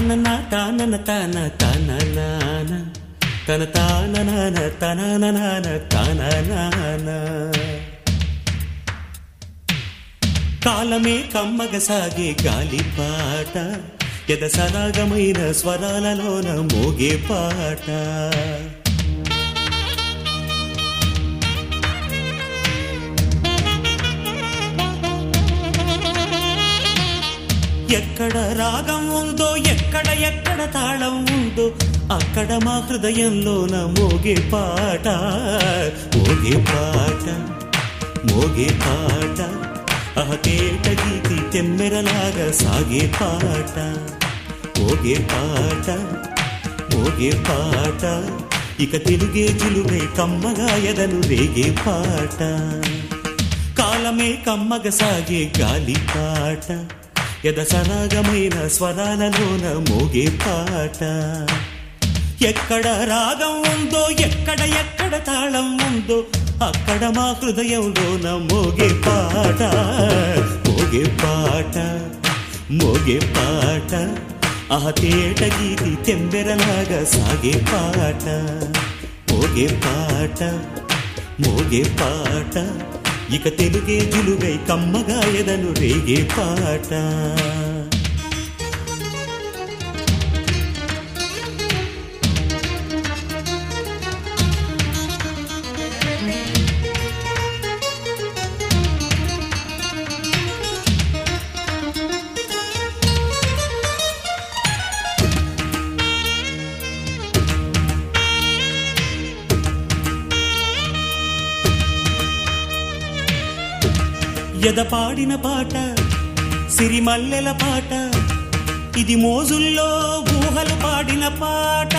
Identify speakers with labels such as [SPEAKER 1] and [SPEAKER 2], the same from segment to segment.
[SPEAKER 1] తానన తానన తాన తననాన తన తాననాన తననాన తననాన కాలమే కమ్మగ సాగే గాలిపాట ఎద సరాగమైన స్వరాలలోన మోగే పాట ఎక్కడ రాగం ఉందో ఎక్కడ ఎక్కడ తాళం ఉందో అక్కడ మా హృదయంలోన మోగే పాట మోగే పాట మోగే పాట అహకేట గీతి తెమ్మెరలాగా సాగే పాట మోగే పాట మోగే పాట ఇక తెలుగే జిలుగై కమ్మగా ఎదను రేగే పాట కాలమే కమ్మగ సాగే గాలి పాట ఎద సరాగమైన స్వరాలలోన మోగే పాట ఎక్కడ రాగం ఉందో ఎక్కడ ఎక్కడ తాళం ఉందో అక్కడ మా హృదయంలోన మోగే పాట మోగే పాట మోగే పాట ఆ తేట గీతి తెంబెరలాగా సాగే పాట మోగే పాట మోగే పాట ఇక తెలుగే జిలుగై కమ్మగా ఎదను రేగే పాట ఎద పాడిన పాట సిరిమల్లెల పాట ఇది మోజుల్లో ఊహలు పాడిన పాట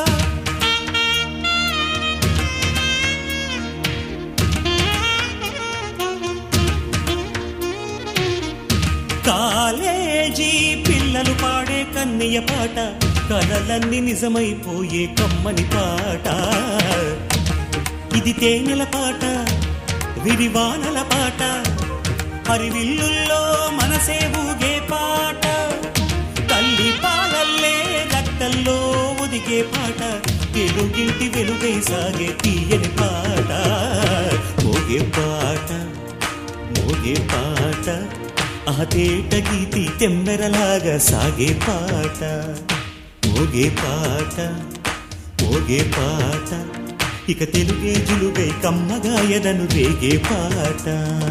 [SPEAKER 1] కాలేజీ పిల్లలు పాడే కన్నయ్య పాట కలలన్నీ నిజమైపోయే కమ్మని పాట ఇది తేనెల పాట విరివానల పాట హరివిల్లుల్లో మనసే ఊగే పాట తల్లి పాలల్లే గట్టల్లో ఒదిగే పాట తెలుగింటి వెలుగై సాగే తీయని పాట మోగే పాట మోగే పాట ఆ తేట గీతి తెమ్మెరలాగా సాగే పాట మోగే పాట మోగే పాట ఇక తెలుగే జులుగై కమ్మగా ఎదను రేగే పాట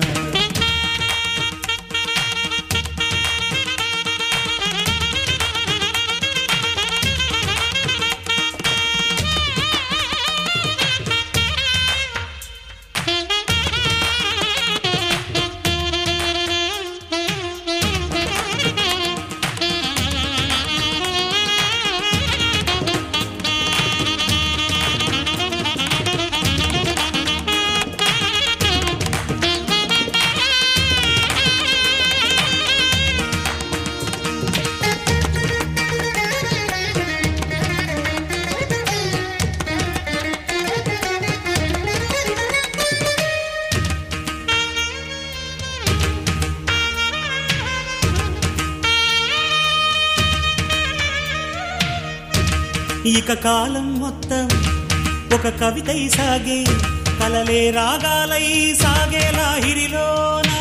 [SPEAKER 1] ఇక కాలం మొత్తం ఒక కవితై సాగే కలలే రాగాలై సాగే లాహిరిలోనా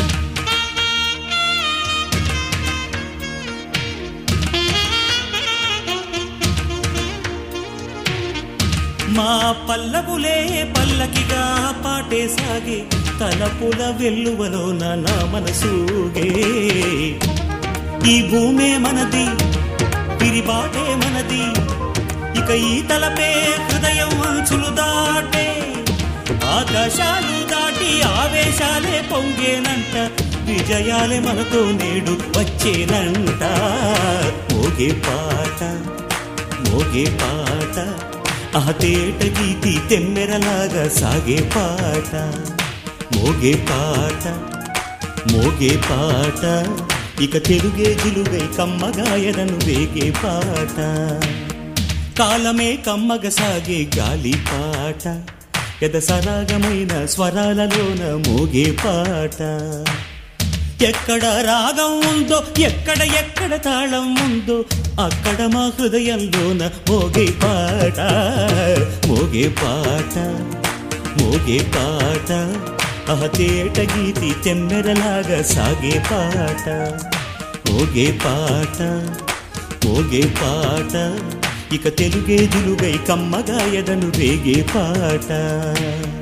[SPEAKER 1] మా పల్లవులే పల్లకిగా పాటే సాగే తలపుల వెల్లువలోన నా మనసూగే ఈ భూమే మనది పిరిబాటే మనది ఇక ఈ తలపే హృదయం అంచులు దాటే ఆకాశాలు దాటి ఆవేశాలే పొంగేనంట విజయాలే మనతో నేడు వచ్చేనంట మోగే పాట మోగే పాట ఆ తేట గీతి తెమ్మెరలాగా సాగే పాట మోగే పాట మోగే పాట ఇక తెలుగే జిలుగై కమ్మగాయడను వేగే పాట కాలమే కమ్మగ సాగే గాలి పాట ఎద సరాగమైన స్వరాలలోన మోగే పాట ఎక్కడ రాగం ఉందో ఎక్కడ ఎక్కడ తాళం ఉందో అక్కడ మా హృదయంలోన మోగే పాట మోగే పాట మోగే పాట అహతేట గీతి తెమ్మెరలాగా సాగే పాట మోగే పాట మోగే పాట ఇక తెలుగే దిలుగై కమ్మగాయదను రేగే పాట